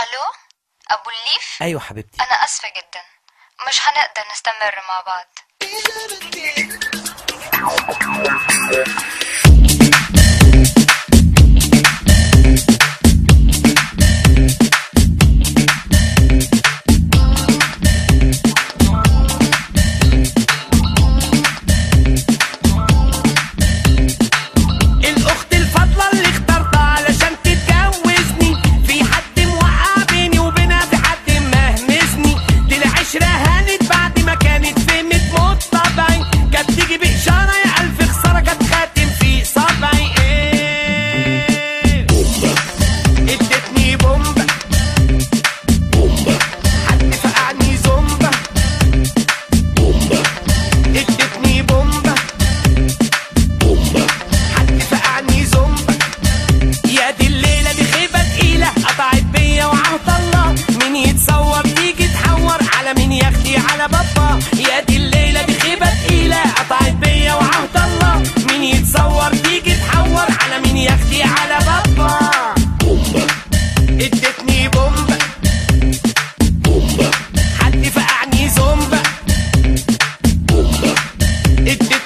الو ابو الليف ايوه حبيبتي انا اسفه جدا مش هنقدر نستمر مع بعض الاخت الفاضله اللي اخترتها علشان تتجوزني في حد موقع بيني وبينها في حد مهمسني دي العشره هانت بعد ما كانت فهمت موت طبعي كانت تيجي باشاره يا الف خساره كانت خاتم في صبعي ايه ادتني بومبا حد فقعني زومبا ادتني بومبا حد فقعني زومبا يا دي الليلة دي خيبة تقيلة قطعت بيا وعهد الله مين يتصور تيجي تحور على مين يا اختي على بابا يا دي الليلة دي خيبة تقيلة قطعت بيا وعهد الله مين يتصور تيجي تحور على مين يا اختي على بابا ادتني بومبا حد فقعني زومبا ادتني